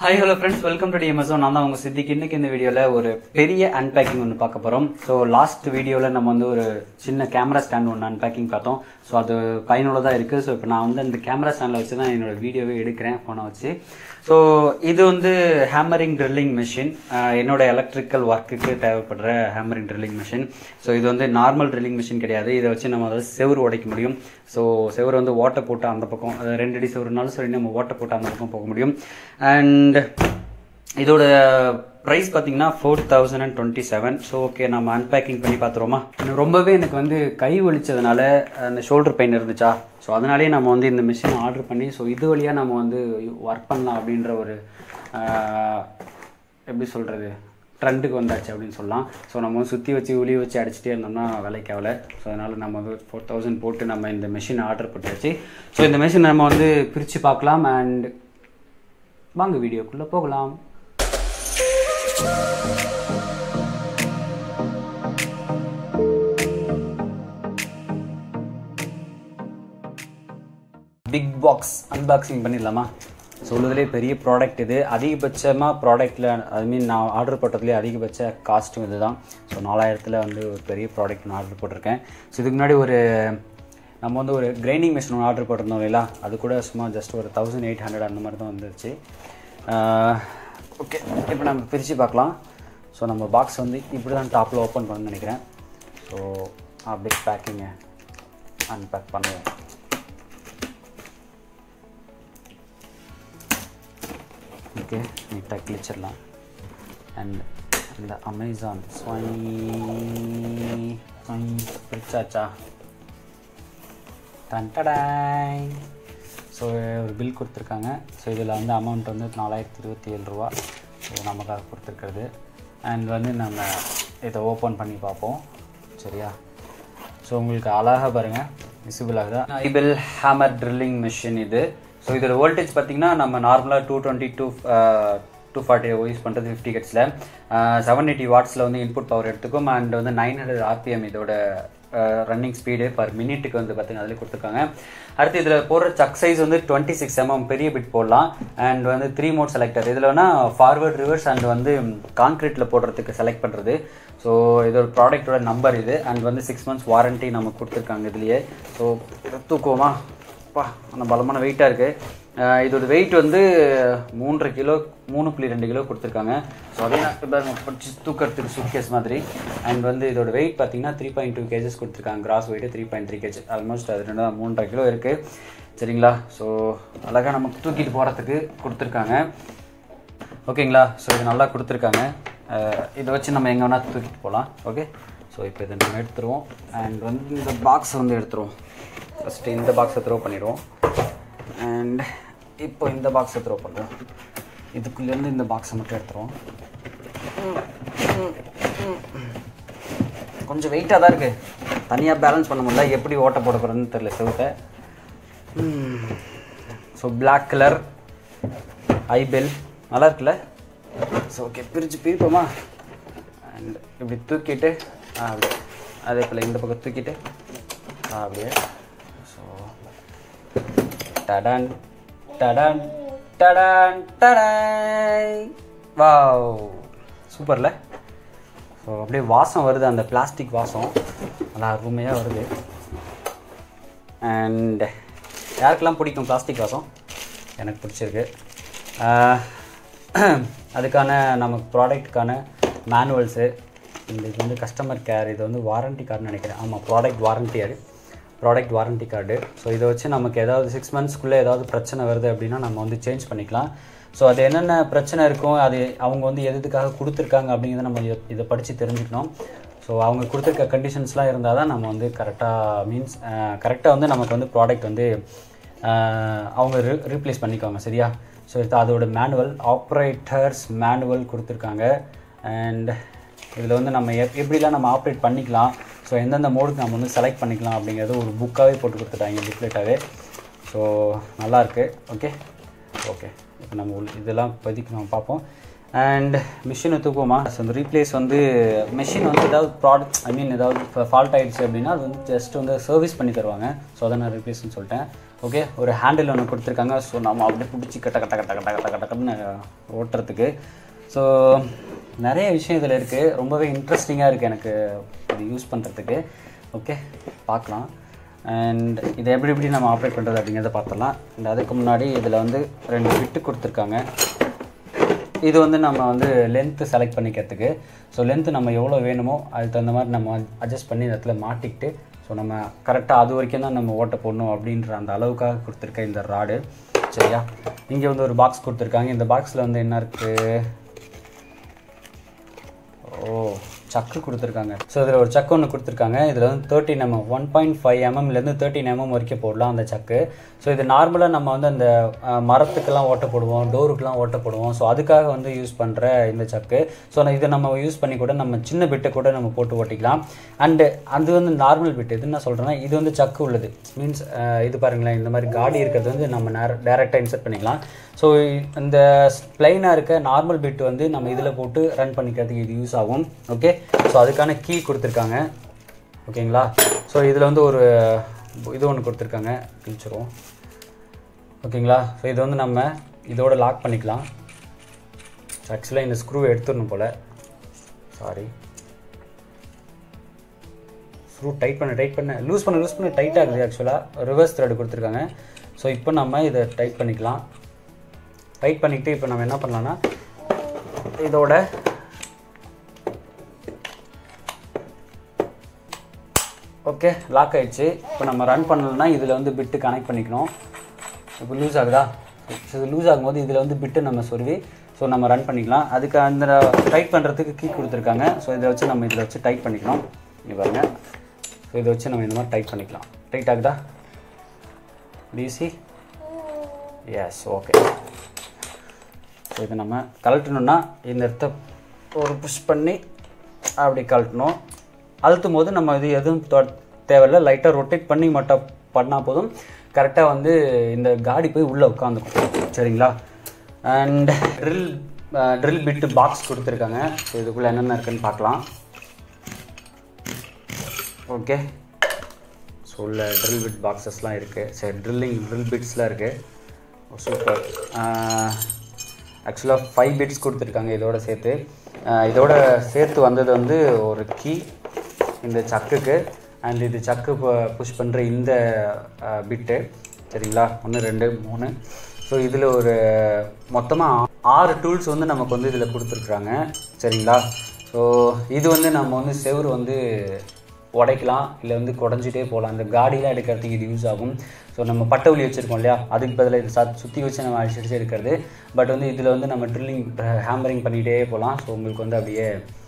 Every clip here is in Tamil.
hi hello friends welcome to DMSO நான் தான் உங்கள் சித்திக்கு இன்னைக்கு இந்த வீடியோவில் ஒரு பெரிய அன்பேக்கிங் ஒன்று பார்க்க போகிறோம் ஸோ லாஸ்ட் வீடியோவில் நம்ம வந்து ஒரு சின்ன கேமரா ஸ்டாண்ட் ஒன்று அன்பேக்கிங் பார்த்தோம் ஸோ அது பயனுள்ளதாக இருக்குது ஸோ இப்போ நான் வந்து அந்த கேமரா ஸ்டாண்டில் வச்சு தான் என்னோட வீடியோவே எடுக்கிறேன் ஃபோனை வச்சு ஸோ இது வந்து ஹேமரிங் ட்ரில்லிங் மிஷின் என்னோட எலக்ட்ரிக்கல் ஒர்க்குக்கு தேவைப்படுற ஹேமரிங் ட்ரில்லிங் மிஷின் ஸோ இது வந்து நார்மல் ட்ரில்லிங் மிஷின் கிடையாது இதை வச்சு நம்ம அதாவது செவுரு உடைக்க முடியும் ஸோ செவுரு வந்து ஓட்டை போட்டு அந்த பக்கம் அது ரெண்டு அடி செவருனாலும் சரி நம்ம ஓட்டை போட்டு அந்த பக்கம் போக முடியும் அண்ட் இதோட ப்ரைஸ் பார்த்தீங்கன்னா four thousand and twenty seven so okay நம்ம அன்பேக்கிங் பண்ணி பார்த்துருவோமா எனக்கு ரொம்பவே எனக்கு வந்து கை வலிச்சதுனால அந்த ஷோல்டர் பெயின் இருந்துச்சா ஸோ அதனாலேயே நம்ம வந்து இந்த மிஷின் ஆர்டர் பண்ணி ஸோ இது வழியாக நம்ம வந்து ஒர்க் பண்ணலாம் அப்படின்ற ஒரு ஆஹ், எப்படி சொல்கிறது ட்ரெண்டுக்கு வந்தாச்சு அப்படின்னு சொல்லலாம் ஸோ நம்ம வந்து சுற்றி வச்சு உளி வச்சு அடிச்சிட்டே இருந்தோம்னா வேலைக்கு ஆகல ஸோ அதனால் நம்ம வந்து ஃபோர் தௌசண்ட் போட்டு நம்ம இந்த மிஷின் ஆர்டர் பண்ணியாச்சு ஸோ இந்த மிஷின் நம்ம வந்து பிரித்து பார்க்கலாம் அண்ட் வாங்க வீடியோக்குள்ளே போகலாம் பிக் பாக்ஸ் அன்பாக்சிங் பண்ணிடலாமா சொல்லுறதுலே பெரிய ப்ராடக்ட் இது அதிகபட்சமாக ப்ராடக்ட்டில் ஐ மீன் நான் ஆர்டர் போட்டதுலேயே அதிகபட்ச காஸ்ட்டும் இது தான் ஸோ நாலாயிரத்தில் வந்து ஒரு பெரிய ப்ராடக்ட் நான் ஆர்டர் போட்டிருக்கேன் ஸோ இதுக்கு முன்னாடி ஒரு நம்ம வந்து ஒரு கிரைண்டிங் மிஷின் ஒன்று ஆர்டர் போட்டிருந்தோம் இல்லைங்களா அது கூட சும்மா ஜஸ்ட் ஒரு தௌசண்ட் எயிட் ஹண்ட்ரட் அந்த மாதிரி தான் வந்துருச்சு ஓகே இப்போ நம்ம பிரித்து பார்க்கலாம் ஸோ நம்ம பாக்ஸ் வந்து இப்படி தான் டாப்பில் ஓப்பன் பண்ணணும்னு நினைக்கிறேன் ஸோ அப்படியே பேக்கிங்கை அன்பேக் பண்ணுவோம் ஓகே நீட்டாக கிழிச்சிடலாம் அண்ட் இந்த அமேசான் ஸ்வை ஸ்வை பிரிச்சாச்சா டன்டடாய் ஸோ ஒரு பில் கொடுத்துருக்காங்க ஸோ இதில் வந்து அமௌண்ட் வந்து நாலாயிரத்தி இருபத்தி ஏழு ரூபா ஸோ நமக்காக கொடுத்துருக்கிறது அண்ட் வந்து நம்ம இதை ஓப்பன் பண்ணி பார்ப்போம் சரியா ஸோ உங்களுக்கு அழகாக பாருங்கள் விசிபிள் ஆகுதா ஐபிள் ஹேமர் ட்ரில்லிங் மிஷின் இது ஸோ இதோட வோல்டேஜ் பார்த்தீங்கன்னா நம்ம நார்மலாக two twenty two two forty use பண்ணுறது ஃபிஃப்டி ஹெட்ஸில் செவன் எயிட்டி வாட்ஸில் வந்து இன்புட் பவர் எடுத்துக்கும் அண்ட் வந்து நைன் ஹண்ட்ரட் ஆர்பிஎம் இதோட ரன்னிங் ஸ்பீடு பர் மினிட்டுக்கு வந்து பார்த்தீங்கன்னா அதில் கொடுத்துருக்காங்க அடுத்து இதில் போடுற சக் சைஸ் வந்து டுவெண்ட்டி சிக்ஸ் எம்எம் பெரிய பிட் போடலாம் அண்ட் வந்து த்ரீ மோட் செலக்டர் இதில் வேணால் ஃபார்வர்ட் ரிவர்ஸ் அண்ட் வந்து கான்க்ரீட்டில் போடுறதுக்கு செலக்ட் பண்ணுறது ஸோ இதோட ப்ராடக்ட்டோட நம்பர் இது அண்ட் வந்து சிக்ஸ் மந்த்ஸ் வாரண்ட்டி நமக்கு கொடுத்துருக்காங்க இதுலேயே ஸோ தூக்குவோமா பா அந்த பலமான வெயிட்டாக இருக்குது இதோட வெயிட் வந்து மூன்றரை கிலோ மூணு புள்ளி ரெண்டு கிலோ கொடுத்துருக்காங்க ஸோ அதே நான் இப்போ படிச்சு தூக்கிறதுக்கு சுட்கேஸ் மாதிரி அண்ட் வந்து இதோட வெயிட் பார்த்தீங்கன்னா த்ரீ பாயிண்ட் டூ கேஜஸ் கொடுத்துருக்காங்க gross weight three point three kg almost அது ரெண்டு மூன்றரை கிலோ இருக்குது சரிங்களா ஸோ அழகாக நமக்கு தூக்கிட்டு போகிறதுக்கு கொடுத்துருக்காங்க ஓகேங்களா ஸோ இது நல்லா கொடுத்துருக்காங்க அஹ் இதை வச்சு நம்ம எங்கே வேணால் தூக்கிட்டு போகலாம் ஓகே ஸோ இப்போ இதை நம்ம எடுத்துருவோம் அண்ட் வந்து இந்த பாக்ஸ் வந்து எடுத்துருவோம் ஃபஸ்ட்டு இந்த பாக்ஸை த்ரோ பண்ணிடுவோம் அண்ட் இப்போ இந்த பாக்ஸை த்ரோ பண்ணுறோம் இதுக்குள்ளேருந்து இந்த பாக்ஸை மட்டும் எடுத்துருவோம் கொஞ்சம் வெயிட்டாக தான் இருக்குது தனியாக பேலன்ஸ் பண்ண முடியல எப்படி ஓட்ட போட போகிறதுன்னு தெரியல செவத்தை ஸோ பிளாக் கலர் ஐபெல் நல்லா இருக்குல்ல ஸோ ஓகே பிரித்து பிரிப்போமா அண்ட் இப்படி தூக்கிட்டு ஆ, அப்படியே அதே போல் இந்த பக்கம் தூக்கிட்டு ஆ, அப்படியே ஸோ டடான் டடான் டடான் டடாய் வாவ் சூப்பர்ல ஸோ அப்படியே வாசம் வருது அந்த பிளாஸ்டிக் வாசம் நல்லா அருமையாக வருது அண்ட் யாருக்கெல்லாம் பிடிக்கும் பிளாஸ்டிக் வாசம் எனக்கு பிடிச்சிருக்கு ஆஹ், அதுக்கான நமக்கு ப்ராடக்ட்டுக்கான மேனுவல்ஸு இந்த இது வந்து கஸ்டமர் கேர் இது வந்து வாரண்டி கார்டுன்னு நினைக்கிறேன் ஆமாம் ப்ராடக்ட் வாரண்டி அது ப்ராடக்ட் வாரண்டி கார்டு ஸோ இதை வச்சு நமக்கு ஏதாவது சிக்ஸ் மந்த்ஸ்க்குள்ளே ஏதாவது பிரச்சனை வருது அப்படின்னா நம்ம வந்து சேஞ்ச் பண்ணிக்கலாம் ஸோ அது என்னென்ன பிரச்சனை இருக்கும் அது அவங்க வந்து எது எதுக்காக கொடுத்துருக்காங்க அப்படிங்கிறத நம்ம இதை இதை படித்து தெரிஞ்சுக்கணும் ஸோ அவங்க கொடுத்துருக்க கண்டிஷன்ஸ்லாம் இருந்தால் தான் நம்ம வந்து கரெக்டாக மீன்ஸ் கரெக்டாக வந்து நமக்கு வந்து ப்ராடக்ட் வந்து ஆஹ், அவங்க ரீ ரீப்ளேஸ் பண்ணிக்குவாங்க சரியா ஸோ இது அதோட மேனுவல் ஆப்ரேட்டர்ஸ் மேனுவல் கொடுத்துருக்காங்க அண்ட் இதில் வந்து நம்ம எப் எப்படிலாம் நம்ம ஆப்ரேட் பண்ணிக்கலாம் ஸோ எந்தெந்த மோடுக்கு நம்ம வந்து செலக்ட் பண்ணிக்கலாம் அப்படிங்கிறது ஒரு புக்காகவே போட்டு கொடுத்துட்டாங்க புக்லெட்டாகவே ஸோ நல்லாயிருக்கு ஓகே ஓகே இப்போ நம்ம உள்ள- இதெல்லாம் இப்போதைக்கு நம்ம பார்ப்போம் அண்ட் மிஷினை தூக்குவோமா ஸோ இந்த ரீப்ளேஸ் வந்து மிஷின் வந்து ஏதாவது ப்ராடக்ட் ஐ மீன் ஏதாவது ஃபால்ட் ஆயிடுச்சு அப்படின்னா அது வந்து ஜஸ்ட் வந்து சர்வீஸ் பண்ணி தருவாங்க ஸோ அதை நான் ரீப்ளேஸ்னு சொல்லிட்டேன் ஓகே ஒரு ஹேண்டில் ஒன்று கொடுத்துருக்காங்க ஸோ நம்ம அப்படியே பிடிச்சி கட்ட கட்ட கட்ட கட்ட கட்ட கட்ட கட்டன்னு ஓட்டுறதுக்கு ஸோ நிறைய விஷயம் இதில் இருக்குது ரொம்பவே இன்ட்ரெஸ்டிங்காக இருக்குது எனக்கு இது யூஸ் பண்ணுறதுக்கு ஓகே பார்க்கலாம் அண்ட் இதை எப்படி எப்படி நம்ம ஆப்ரேட் பண்ணுறது அப்படிங்கிறத பார்த்துடலாம் அண்ட் அதுக்கு முன்னாடி இதில் வந்து ரெண்டு விட்டு கொடுத்துருக்காங்க இது வந்து நம்ம வந்து லென்த்து செலக்ட் பண்ணிக்கிறதுக்கு ஸோ லென்த்து நம்ம எவ்வளோ வேணுமோ அதுக்கு தகுந்த மாதிரி நம்ம அட்ஜஸ்ட் பண்ணி இந்த இடத்துல மாட்டிக்கிட்டு ஸோ நம்ம கரெக்டாக அது வரைக்கும் தான் நம்ம ஓட்ட போடணும் அப்படின்ற அந்த அளவுக்காக கொடுத்துருக்க இந்த ராடு சரியா இங்கே வந்து ஒரு பாக்ஸ் கொடுத்துருக்காங்க இந்த பாக்ஸில் வந்து என்ன இருக்குது ஓ சக்கு கொடுத்துருக்காங்க ஸோ இதில் ஒரு சக்கு ஒன்று கொடுத்துருக்காங்க இதில் வந்து thirteen MM one point five எம்எம்லேருந்து தேர்ட்டின் எம்எம் வரைக்கும் போடலாம் அந்த சக்கு ஸோ இது நார்மலாக நம்ம வந்து அந்த அஹ், மரத்துக்கெல்லாம் ஓட்ட போடுவோம் டோருக்கெலாம் ஓட்ட போடுவோம் ஸோ அதுக்காக வந்து யூஸ் பண்ணுற இந்த சக்கு ஸோ இதை நம்ம யூஸ் பண்ணி கூட நம்ம சின்ன பிட்டை கூட நம்ம போட்டு ஓட்டிக்கலாம் அண்டு அது வந்து நார்மல் பிட் இது என்ன சொல்கிறேன்னா இது வந்து சக்கு உள்ளது மீன்ஸ் இது பாருங்களேன் இந்த மாதிரி காடி இருக்கிறது வந்து நம்ம நேர டேரெக்டாக இன்சர்ட் பண்ணிக்கலாம் ஸோ இந்த பிளைனாக இருக்க நார்மல் பிட் வந்து நம்ம இதில் போட்டு ரன் பண்ணிக்கிறதுக்கு இது யூஸ் ஆகும் ஓகே ஸோ அதுக்கான கீ கொடுத்துருக்காங்க ஓகேங்களா ஸோ இதில் வந்து ஒரு இது ஒன்று கொடுத்துருக்காங்க கிழிச்சிரும் ஓகேங்களா ஸோ இது வந்து நம்ம இதோட லாக் பண்ணிக்கலாம் ஆக்சுவலாக இந்த ஸ்க்ரூவை எடுத்துடணும் போல் சாரி ஸ்க்ரூ டைட் பண்ண டைட் பண்ண லூஸ் பண்ண லூஸ் பண்ண டைட் ஆகுது ஆக்சுவலாக ரிவர்ஸ் த்ரெட் கொடுத்துருக்காங்க ஸோ இப்போ நம்ம இதை டைட் பண்ணிக்கலாம் டைட் பண்ணிக்கிட்டு இப்போ நம்ம என்ன பண்ணலாம்னா இதோட ஓகே லாக் ஆயிடுச்சு இப்போ நம்ம ரன் பண்ணலன்னா இதில் வந்து பிட்டு கனெக்ட் பண்ணிக்கணும் இப்போ லூஸ் ஆகுதா ஸோ இது லூஸ் ஆகும்போது இதில் வந்து பிட்டு நம்ம சொருவி ஸோ நம்ம ரன் பண்ணிக்கலாம் அதுக்கு அந்த டைட் பண்ணுறதுக்கு கீ கொடுத்துருக்காங்க ஸோ இதை வச்சு நம்ம இதில் வச்சு டைட் பண்ணிக்கணும் இங்கே பாருங்க ஸோ இதை வச்சு நம்ம இந்த மாதிரி டைட் பண்ணிக்கலாம் டைட் ஆகுதா டிசி எஸ் ஓகே ஸோ இதை நம்ம கழட்டணும்னா இந்த இடத்த ஒரு புஷ் பண்ணி அப்படி கழட்டணும் அழுத்தும் போது நம்ம இது எதுவும் தொ- தேவையில்ல லைட்டாக ரொட்டேட் பண்ணி மட்டும் பண்ணால் போதும் கரெக்டாக வந்து இந்த காடி போய் உள்ளே உட்காந்துக்கும் சரிங்களா and drill drill bit box கொடுத்துருக்காங்க ஸோ இதுக்குள்ளே என்னென்ன இருக்குன்னு பார்க்கலாம் ஓகே ஸோ உள்ள ட்ரில் பிட் பாக்ஸஸ்லாம் இருக்குது சரி ட்ரில்லிங் ட்ரில் பிட்ஸ்லாம் இருக்குது சூப்பர் ஆக்சுவலாக ஃபைவ் பிட்ஸ் கொடுத்துருக்காங்க இதோட சேர்த்து ஆஹ் இதோட சேர்த்து வந்தது வந்து ஒரு கீ இந்த சக்குக்கு அண்ட் இது சக்கு புஷ் பண்ணுற இந்த பிட்டு சரிங்களா ஒன்று ரெண்டு மூணு ஸோ இதில் ஒரு மொத்தமாக ஆறு டூல்ஸ் வந்து நமக்கு வந்து இதில் கொடுத்துருக்குறாங்க சரிங்களா ஸோ இது வந்து நம்ம வந்து செவுரு வந்து உடைக்கலாம் இல்லை வந்து குடஞ்சிட்டே போகலாம் இந்த காடிலாம் எடுக்கிறதுக்கு இது யூஸ் ஆகும் ஸோ நம்ம பட்டை உளி வச்சுருக்கோம் இல்லையா அதுக்கு பதிலாக இது சத் சுற்றி வச்சு நம்ம அடிச்சு அடிச்சு எடுக்கிறது பட் வந்து இதில் வந்து நம்ம ட்ரில்லிங் ஹேமரிங் பண்ணிகிட்டே போகலாம் ஸோ உங்களுக்கு வந்து அப்படியே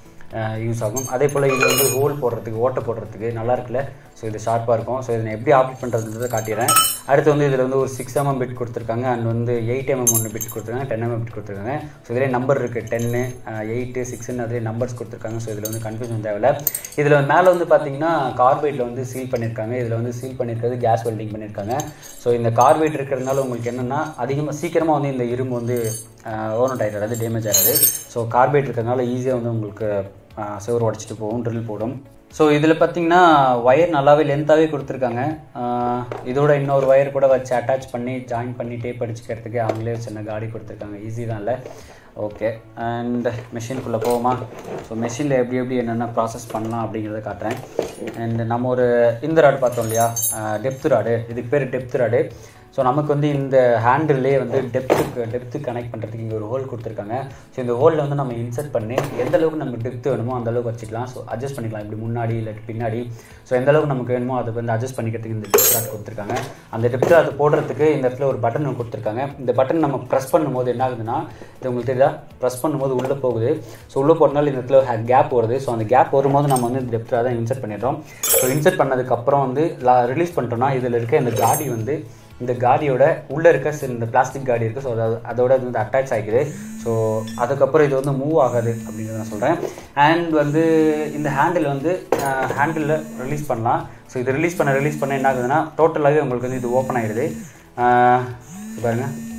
யூஸ் ஆகும் அதே போல் இது வந்து ஹோல் போடுறதுக்கு ஓட்டை போடுறதுக்கு நல்லா இருக்குல்ல ஸோ இது ஷார்ப்பாக இருக்கும் ஸோ இதை நான் எப்படி ஆப்ரேட் பண்ணுறதுன்றதை காட்டிடுறேன் அடுத்து வந்து இதில் வந்து ஒரு சிக்ஸ் எம்எம் பிட் கொடுத்துருக்காங்க அண்ட் வந்து எயிட் எம்எம் ஒன்று பிட் கொடுத்துருக்காங்க டென் எம்எம் பிட் கொடுத்துருக்காங்க ஸோ இதிலே நம்பர் இருக்குது டென்னு எயிட்டு சிக்ஸ்னு அதிலே நம்பர்ஸ் கொடுத்துருக்காங்க ஸோ இதில் வந்து கன்ஃபியூஷன் தேவையில்ல இதில் மேலே வந்து பார்த்தீங்கன்னா கார்பைட்டில் வந்து சீல் பண்ணியிருக்காங்க இதில் வந்து சீல் பண்ணியிருக்கிறது கேஸ் வெல்டிங் பண்ணியிருக்காங்க ஸோ இந்த கார்பைட் இருக்கிறதுனால உங்களுக்கு என்னென்னா அதிகமாக சீக்கிரமாக வந்து இந்த இரும்பு வந்து ஓவர்நோட் ஆகிடாது டேமேஜ் ஆகாது ஸோ கார்பைட் இருக்கிறதுனால ஈஸியாக வந்து உங்களுக்கு செவர் உடச்சிட்டு போகும் ட்ரில் போடும் ஸோ இதில் பார்த்தீங்கன்னா ஒயர் நல்லாவே லென்த்தாகவே கொடுத்துருக்காங்க ஆஹ் இதோட இன்னொரு ஒயர் கூட வச்சு அட்டாச் பண்ணி ஜாயின் பண்ணி டேப் அடிச்சுக்கிறதுக்கு அவங்களே சின்ன காடி கொடுத்துருக்காங்க ஈஸி தான் இல்லை ஓகே அண்ட் மெஷின்குள்ளே போவோமா ஸோ மெஷினில் எப்படி எப்படி என்னென்ன ப்ராசஸ் பண்ணலாம் அப்படிங்கிறத காட்டுறேன் அண்ட் நம்ம ஒரு இந்த ராடு பார்த்தோம் இல்லையா டெப்த் ராடு இதுக்கு பேர் டெப்த் ராடு ஸோ நமக்கு வந்து இந்த ஹேண்டில்லே வந்து டெப்த்துக்கு டெப்த்து கனெக்ட் பண்ணுறதுக்கு இங்கே ஒரு ஹோல் கொடுத்துருக்காங்க ஸோ இந்த ஹோலில் வந்து நம்ம இன்சர்ட் பண்ணி எந்த அளவுக்கு நமக்கு டெப்த் வேணுமோ அந்த அளவுக்கு வச்சுக்கலாம் ஸோ அட்ஜஸ்ட் பண்ணிக்கலாம் இப்படி முன்னாடி இல்லாட்டி பின்னாடி ஸோ எந்த அளவுக்கு நமக்கு வேணுமோ அதை வந்து அட்ஜஸ்ட் பண்ணிக்கிறதுக்கு இந்த டெப்த் ராட் கொடுத்துருக்காங்க அந்த டெப்த் ராட் போடுறதுக்கு இந்த இடத்துல ஒரு பட்டன் ஒன்று கொடுத்துருக்காங்க இந்த பட்டன் நம்ம ப்ரெஸ் பண்ணும்போது என்ன ஆகுதுன்னா இது உங்களுக்கு தெரியுதா ப்ரெஸ் பண்ணும்போது உள்ளே போகுது ஸோ உள்ளே போகிறனால இந்த இடத்துல கேப் வருது ஸோ அந்த கேப் வரும்போது நம்ம வந்து இந்த டெப்த் தான் இன்சர்ட் பண்ணிடுறோம் ஸோ இன்சர்ட் பண்ணதுக்கப்புறம் வந்து ரிலீஸ் பண்ணிட்டோம்னா இதில் இருக்க இந்த காடி வந்து இந்த காடியோட உள்ளே இருக்க சில இந்த பிளாஸ்டிக் காடி இருக்குது ஸோ அதாவது அதோட இது வந்து அட்டாச் ஆகிக்குது ஸோ அதுக்கப்புறம் இது வந்து மூவ் ஆகாது அப்படின்றத நான் சொல்கிறேன் அண்ட் வந்து இந்த ஹேண்டில் வந்து ஹேண்டிலில் ரிலீஸ் பண்ணலாம் ஸோ இது ரிலீஸ் பண்ண ரிலீஸ் பண்ண என்ன ஆகுதுன்னா டோட்டலாகவே உங்களுக்கு வந்து இது ஓப்பன் ஆகிடுது பாருங்க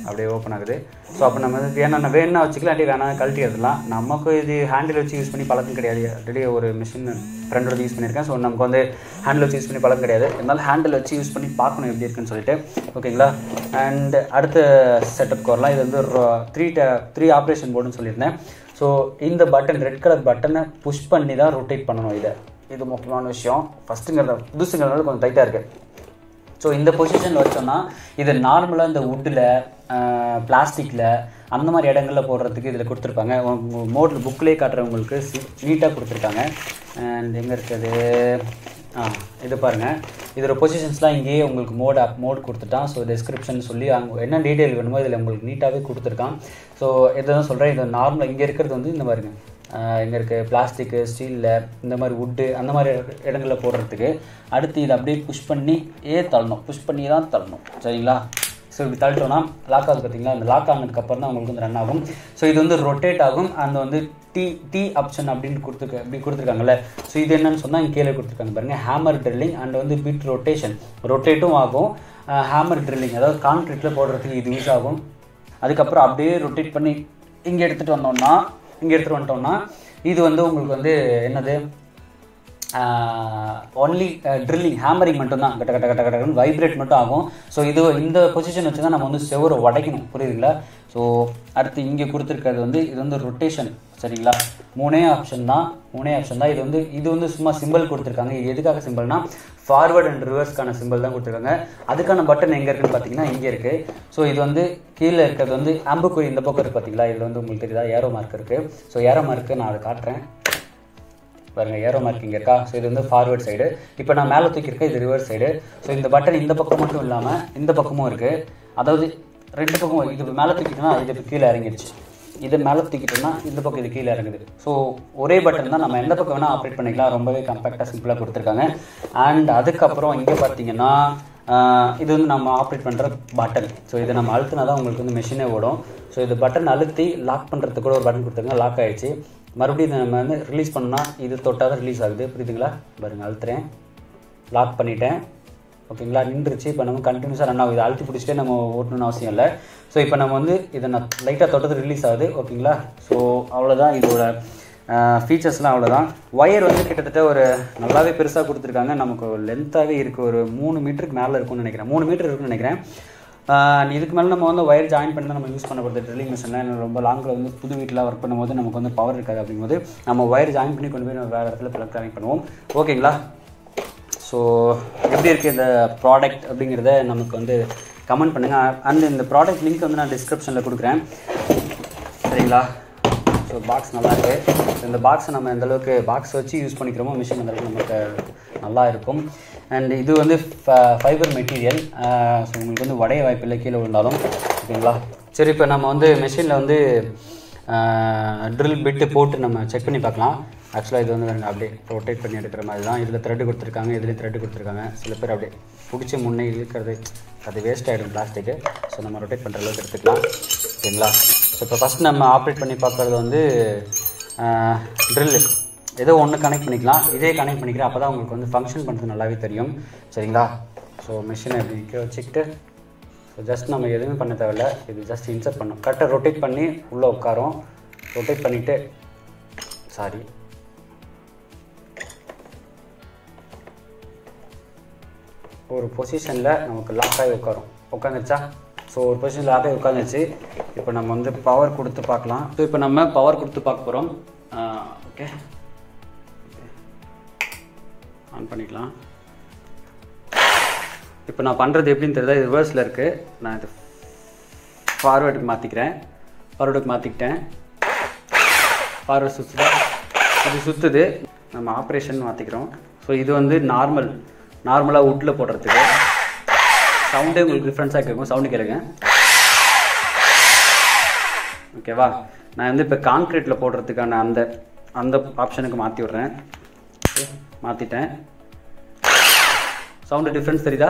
அப்படியே ஓப்பன் ஆகுது ஸோ அப்போ நம்ம வந்து வேணா வேணும்னா வச்சுக்கலாம் அப்படி வேணாம் கழட்டி எடுத்துலாம் நமக்கு இது ஹேண்டில் வச்சு யூஸ் பண்ணி பழக்கம் கிடையாது ஆல்ரெடி ஒரு மிஷின் ஃப்ரெண்டோட யூஸ் பண்ணியிருக்கேன் ஸோ நமக்கு வந்து ஹேண்டில் வச்சு யூஸ் பண்ணி பழக்கம் கிடையாது இருந்தாலும் ஹேண்டில் வச்சு யூஸ் பண்ணி பார்க்கணும் எப்படி இருக்குன்னு சொல்லிட்டு ஓகேங்களா அண்ட் அடுத்த செட்டப் வரலாம் இது வந்து த்ரீ த்ரீ ஆப்ரேஷன் போர்டுன்னு சொல்லியிருந்தேன் ஸோ இந்த பட்டன் ரெட் கலர் பட்டனை புஷ் பண்ணி தான் ரொட்டேட் பண்ணணும் இதை இது முக்கியமான விஷயம் ஃபஸ்ட்டுங்கிறத புதுசுங்கிறதுனால கொஞ்சம் டைட்டாக இருக்குது ஸோ இந்த பொசிஷனில் வச்சோம்னா இது நார்மலாக இந்த வுட்டில் பிளாஸ்டிக்கில் அந்த மாதிரி இடங்களில் போடுறதுக்கு இதில் கொடுத்துருப்பாங்க மோடில் புக்லேயே காட்டுறவங்களுக்கு நீட்டாக கொடுத்துருக்காங்க அண்ட் எங்கே இருக்குது ஆ இது பாருங்கள் இதோட பொசிஷன்ஸ்லாம் இங்கேயே உங்களுக்கு மோட் ஆப் மோட் கொடுத்துட்டான் ஸோ டெஸ்கிரிப்ஷன் சொல்லி அங்கே என்ன டீட்டெயில் வேணுமோ இதில் உங்களுக்கு நீட்டாகவே கொடுத்துருக்கான் ஸோ இதை தான் சொல்கிறேன் இது நார்மலாக இங்கே இருக்கிறது வந்து இந்த பாருங்க இங்கே இருக்க பிளாஸ்டிக்கு ஸ்டீலில் இந்த மாதிரி வுட்டு அந்த மாதிரி இடங்களில் போடுறதுக்கு அடுத்து இதை அப்படியே புஷ் பண்ணி ஏ தள்ளணும் புஷ் பண்ணி தான் தள்ளணும் சரிங்களா ஸோ இப்படி தள்ளிட்டோம்னா லாக் ஆகுது பார்த்தீங்களா அந்த லாக் ஆனதுக்கப்புறம் தான் உங்களுக்கு வந்து ரன் ஆகும் ஸோ இது வந்து ரொட்டேட் ஆகும் அந்த வந்து டி டி ஆப்ஷன் அப்படின்னு கொடுத்துருக்க இப்படி கொடுத்துருக்காங்கல்ல ஸோ இது என்னன்னு சொன்னால் இங்கே கீழே கொடுத்துருக்காங்க பாருங்கள் ஹேமர் ட்ரில்லிங் அண்ட் வந்து பிட் ரொட்டேஷன் ரொட்டேட்டும் ஆகும் ஹேமர் ட்ரில்லிங் அதாவது கான்க்ரீட்டில் போடுறதுக்கு இது யூஸ் ஆகும் அதுக்கப்புறம் அப்படியே ரொட்டேட் பண்ணி இங்கே எடுத்துகிட்டு வந்தோம்னா இங்கே எடுத்துகிட்டு வந்துட்டோம்னா இது வந்து உங்களுக்கு வந்து என்னது ஒன்லி ட்ரில்லிங் ஹேமரிங் மட்டும்தான் கட்ட கட்ட கட்ட கட்டன்னு வைப்ரேட் மட்டும் ஆகும் ஸோ இது இந்த பொசிஷன் வச்சு தான் நம்ம வந்து செவரை உடைக்கணும் புரியுதுங்களா ஸோ அடுத்து இங்கே கொடுத்துருக்கிறது வந்து இது வந்து ரொட்டேஷன் சரிங்களா மூணே ஆப்ஷன் தான் மூணே ஆப்ஷன் தான் இது வந்து இது வந்து சும்மா சிம்பிள் கொடுத்துருக்காங்க இது எதுக்காக சிம்பிள்னா ஃபார்வர்ட் அண்ட் ரிவர்ஸ்க்கான சிம்பிள் தான் கொடுத்துருக்காங்க அதுக்கான பட்டன் எங்கே இருக்குன்னு பார்த்தீங்கன்னா இங்கே இருக்குது ஸோ இது வந்து கீழே இருக்கிறது வந்து அம்புக்குறி இந்த பக்கம் இருக்குது பார்த்தீங்களா இதில் வந்து உங்களுக்கு தெரியுதா ஏரோ மார்க் இருக்குது ஸோ ஏரோ மார்க்கு நான் அதை காட்டுறேன் பாருங்கள் ஏரோ மார்க் இங்கே இருக்கா ஸோ இது வந்து ஃபார்வர்ட் சைடு இப்போ நான் மேலே தூக்கியிருக்கேன் இது ரிவர்ஸ் சைடு ஸோ இந்த பட்டன் இந்த பக்கம் மட்டும் இல்லாமல் இந்த பக்கமும் இருக்குது அதாவது ரெண்டு பக்கம் இது மேலே தூக்கிட்டோம்னா இது இப்போ கீழே இறங்கிடுச்சு இது மேலே தூக்கிட்டோம்னா இந்த பக்கம் இது கீழே இறங்குது ஸோ ஒரே பட்டன் தான் நம்ம எந்த பக்கம் வேணால் ஆப்ரேட் பண்ணிக்கலாம் ரொம்பவே கம்பேக்டாக சிம்பிளாக கொடுத்துருக்காங்க அண்ட் அதுக்கப்புறம் இங்கே பார்த்தீங்கன்னா ஆஹ் இது வந்து நம்ம ஆப்ரேட் பண்ணுற பட்டன் ஸோ இதை நம்ம அழுத்தினா தான் உங்களுக்கு வந்து மெஷினே ஓடும் ஸோ இது பட்டன் அழுத்தி லாக் பண்ணுறதுக்கு கூட ஒரு பட்டன் கொடுத்துருங்க லாக் ஆயிடுச்சு மறுபடியும் இதை நம்ம வந்து ரிலீஸ் பண்ணால் இது தொட்டால் தான் ரிலீஸ் ஆகுது புரியுதுங்களா பாருங்க அழுத்துறேன் லாக் பண்ணிட்டேன் ஓகேங்களா நின்றுச்சு இப்போ நம்ம கண்டினியூஸாக ரன் ஆகும் இதை அழுத்தி பிடிச்சிட்டே நம்ம ஓட்டணும்னு அவசியம் இல்லை ஸோ இப்போ நம்ம வந்து இதை நான் லைட்டாக தொட்டது ரிலீஸ் ஆகுது ஓகேங்களா ஸோ அவ்வளோதான் இதோட ஃபீச்சர்ஸ்லாம் அவ்வளோதான் ஒயர் வந்து கிட்டத்தட்ட ஒரு நல்லாவே பெருசாக கொடுத்துருக்காங்க நமக்கு லென்த்தாகவே இருக்குது ஒரு மூணு மீட்டருக்கு மேலே இருக்கும்னு நினைக்கிறேன் மூணு மீட்டர் இருக்குன்னு நினைக்கிறேன் ஆஹ் இதுக்கு மேலே நம்ம வந்து ஒயர் ஜாயின் பண்ணி தான் நம்ம யூஸ் பண்ண போகிறது ட்ரில்லிங் மிஷினில் ரொம்ப லாங்கில் வந்து புது வீட்டில் ஒர்க் பண்ணும்போது நமக்கு வந்து பவர் இருக்காது அப்படிங்கும்போது நம்ம ஒயர் ஜாயின் பண்ணி கொண்டு போய் நம்ம வேறு இடத்துல ப்ளக் கனெக்ட் பண்ணுவோம் ஓகேங்களா ஸோ எப்படி இருக்குது இந்த ப்ராடக்ட் அப்படிங்கிறத நமக்கு வந்து கமெண்ட் பண்ணுங்கள் அண்ட் இந்த ப்ராடக்ட் லிங்க் வந்து நான் டிஸ்கிரிப்ஷனில் கொடுக்குறேன் சரிங்களா ஸோ பாக்ஸ் நல்லா இருக்குது இந்த பாக்ஸை நம்ம எந்த அளவுக்கு பாக்ஸ் வச்சு யூஸ் பண்ணிக்கிறோமோ மிஷின் அந்த அளவுக்கு நமக்கு நல்லா இருக்கும் அண்ட் இது வந்து ஃபைபர் மெட்டீரியல் ஸோ உங்களுக்கு வந்து உடைய வாய்ப்பில்லை கீழே விழுந்தாலும் ஓகேங்களா சரி இப்போ நம்ம வந்து மிஷினில் வந்து ட்ரில் பிட்டு போட்டு நம்ம செக் பண்ணி பார்க்கலாம் ஆக்சுவலாக இது வந்து பாருங்க அப்படியே ரொட்டேட் பண்ணி எடுக்கிற மாதிரி தான் இதில் த்ரெட்டு கொடுத்துருக்காங்க இதுலேயும் த்ரெட்டு கொடுத்துருக்காங்க சில பேர் அப்படியே பிடிச்சி முன்னே இழுக்கிறது அது வேஸ்ட் ஆகிடும் பிளாஸ்டிக்கு ஸோ நம்ம ரொட்டேட் பண்ணுற அளவுக்கு எடுத்துக்கலாம் ஓகேங்களா ஸோ இப்போ ஃபஸ்ட் நம்ம ஆப்ரேட் பண்ணி பார்க்குறது வந்து ட்ரில்லு ஏதோ ஒன்று கனெக்ட் பண்ணிக்கலாம் இதே கனெக்ட் பண்ணிக்கிறேன் அப்போ தான் உங்களுக்கு வந்து ஃபங்க்ஷன் பண்ணுறது நல்லாவே தெரியும் சரிங்களா ஸோ மிஷினை இப்படி நிற்க வச்சுக்கிட்டு ஸோ ஜஸ்ட் நம்ம எதுவுமே பண்ண தேவையில்ல இது ஜஸ்ட் இன்சர்ட் பண்ணோம் கரெக்டாக ரொட்டேட் பண்ணி உள்ளே உட்காரோம் ரொட்டேட் பண்ணிவிட்டு சாரி ஒரு பொசிஷனில் நமக்கு லாக் ஆகி உட்காரும் உட்காந்துச்சா ஸோ ஒரு பொசிஷனில் லாக் ஆகி உட்காந்துச்சு இப்போ நம்ம வந்து பவர் கொடுத்து பார்க்கலாம் ஸோ இப்போ நம்ம பவர் கொடுத்து பார்க்க போகிறோம் ஓகே ஆன் பண்ணிக்கலாம் இப்போ நான் பண்ணுறது எப்படின்னு தெரியல இது ரிவர்ஸில் இருக்குது நான் இது ஃபார்வேர்டுக்கு மாற்றிக்கிறேன் ஃபார்வேர்டுக்கு மாற்றிக்கிட்டேன் ஃபார்வர்ட் சுற்றுதா இது சுற்றுது நம்ம ஆப்ரேஷன் மாற்றிக்கிறோம் ஸோ இது வந்து நார்மல் நார்மலாக வுட்டில் போடுறதுக்கு சவுண்டே உங்களுக்கு டிஃப்ரென்ஸாக கேட்கும் சவுண்டு கேளுங்க ஓகேவா நான் வந்து இப்போ கான்க்ரீட்டில் போடுறதுக்கான அந்த அந்த ஆப்ஷனுக்கு மாற்றி விட்றேன் மாற்றிட்டேன் சவுண்டு டிஃப்ரென்ஸ் தெரியுதா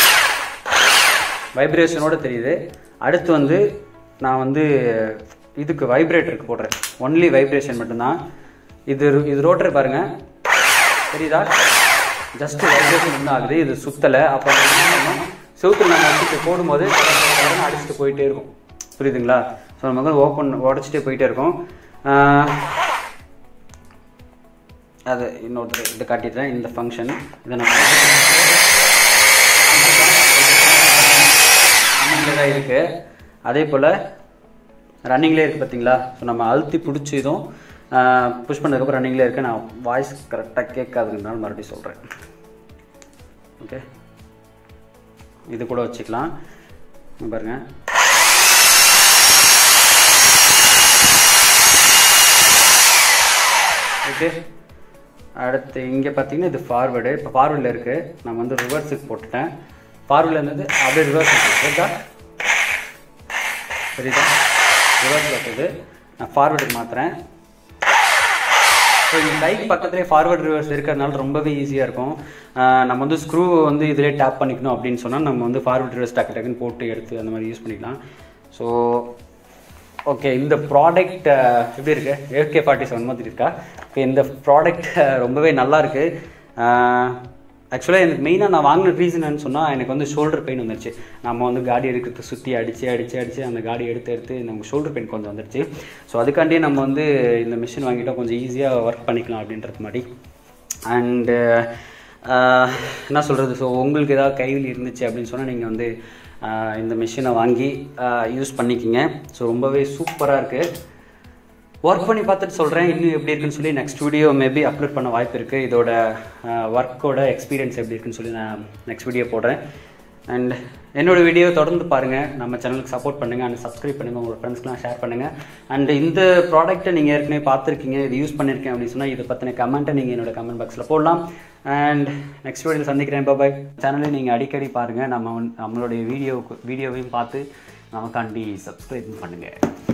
வைப்ரேஷனோட தெரியுது அடுத்து வந்து நான் வந்து இதுக்கு வைப்ரேட்டருக்கு போடுறேன் ஒன்லி வைப்ரேஷன் மட்டும்தான் இது இது ரோட்டர் பாருங்க தெரியுதா ஜஸ்ட் வைப்ரேஷன் என்ன ஆகுது இது சுத்தலை அப்போ செவுத்துல நம்ம வச்சுட்டு போடும்போது உடனே அடிச்சுட்டு போயிட்டே இருக்கும் புரியுதுங்களா ஸோ நம்ம வந்து ஓப்பன் உடச்சிட்டே போயிட்டே இருக்கோம் ஆஹ், அது இன்னொருத்தர் இது காட்டிடுறேன் இந்த ஃபங்க்ஷன் இதை நம்ம ரன்னிங்கில் தான் இருக்குது அதே போல் ரன்னிங்லேயே இருக்குது பார்த்தீங்களா ஸோ நம்ம அழுத்தி பிடிச்சி இதுவும் புஷ் பண்ணதுக்கப்புறம் ரன்னிங்லேயே இருக்குது நான் வாய்ஸ் கரெக்டாக கேட்காதுன்றனால மறுபடியும் சொல்கிறேன் ஓகே இது கூட வச்சுக்கலாம் இங்க பாருங்க ஓகே அடுத்து இங்கே பார்த்தீங்கன்னா இது ஃபார்வேர்டு இப்போ ஃபார்வேர்டில் இருக்குது நான் வந்து ரிவர்ஸுக்கு போட்டுட்டேன் ஃபார்வேர்டில் இருந்தது அப்படியே ரிவர்ஸ் புரியுதா புரியுதா ரிவர்ஸ் வருது நான் ஃபார்வேர்டுக்கு மாற்றுறேன் ஸோ இந்த கைக்கு பக்கத்துலேயே ஃபார்வர்ட் ரிவர்ஸ் இருக்கிறதுனால ரொம்பவே ஈஸியாக இருக்கும் ஆஹ் நம்ம வந்து ஸ்க்ரூ வந்து இதிலே டேப் பண்ணிக்கணும் அப்படின்னு சொன்னால் நம்ம வந்து ஃபார்வர்ட் ரிவர்ஸ் டக்கு டக்குன்னு போட்டு எடுத்து அந்த மாதிரி யூஸ் பண்ணிக்கலாம் ஸோ ஓகே இந்த ப்ராடக்ட் எப்படி இருக்கு ஏகே ஃபார்ட்டி செவன் மாதிரி இருக்கா ஓகே இந்த ப்ராடக்ட் ரொம்பவே நல்லா இருக்கு ஆக்சுவலாக எனக்கு மெயினாக நான் வாங்கின ரீசன் என்னன்னு சொன்னால் எனக்கு வந்து ஷோல்டர் பெயின் வந்துருச்சு நம்ம வந்து காடி எடுக்கிறது சுற்றி அடித்து அடித்து அடித்து அந்த காடி எடுத்து எடுத்து நமக்கு ஷோல்டர் பெயின் கொஞ்சம் வந்துருச்சு ஸோ அதுக்காண்டியே நம்ம வந்து இந்த மிஷின் வாங்கிட்டா கொஞ்சம் ஈஸியாக ஒர்க் பண்ணிக்கலாம் அப்படின்றது மாதிரி அண்டு என்ன சொல்கிறது ஸோ உங்களுக்கு ஏதாவது கைவில் இருந்துச்சு அப்படின்னு சொன்னால் நீங்கள் வந்து ஆஹ் இந்த மிஷினை வாங்கி யூஸ் பண்ணிக்கிங்க ஸோ ரொம்பவே சூப்பராக இருக்குது ஒர்க் பண்ணி பார்த்துட்டு சொல்கிறேன் இன்னும் எப்படி இருக்குன்னு சொல்லி நெக்ஸ்ட் வீடியோ மேபி அப்லோட் பண்ண வாய்ப்பு இருக்குது இதோட ஒர்க்கோட எக்ஸ்பீரியன்ஸ் எப்படி இருக்குன்னு சொல்லி நான் நெக்ஸ்ட் வீடியோ போடுறேன் அண்ட் என்னோட வீடியோ தொடர்ந்து பாருங்கள் நம்ம சேனலுக்கு சப்போர்ட் பண்ணுங்கள் அண்ட் சப்ஸ்கிரைப் பண்ணுங்கள் உங்கள் ஃப்ரெண்ட்ஸ்க்குலாம் ஷேர் பண்ணுங்கள் அண்ட் இந்த ப்ராடக்ட்டை நீங்கள் ஏற்கனவே பார்த்துருக்கீங்க இது யூஸ் பண்ணியிருக்கேன் அப்படின்னு சொன்னால் இதை பற்றின கமெண்ட்டை நீங்கள் என்னோட கமெண்ட் பாக்ஸில் போடலாம் அண்ட் நெக்ஸ்ட் வீடியோவில் சந்திக்கிறேன் பாய் சேனலை நீங்கள் அடிக்கடி பாருங்கள் நம்ம வந்து- நம்மளுடைய வீடியோவுக்கு வீடியோவையும் பார்த்து நமக்காண்டி சப்ஸ்கிரைப் பண்ணுங்கள்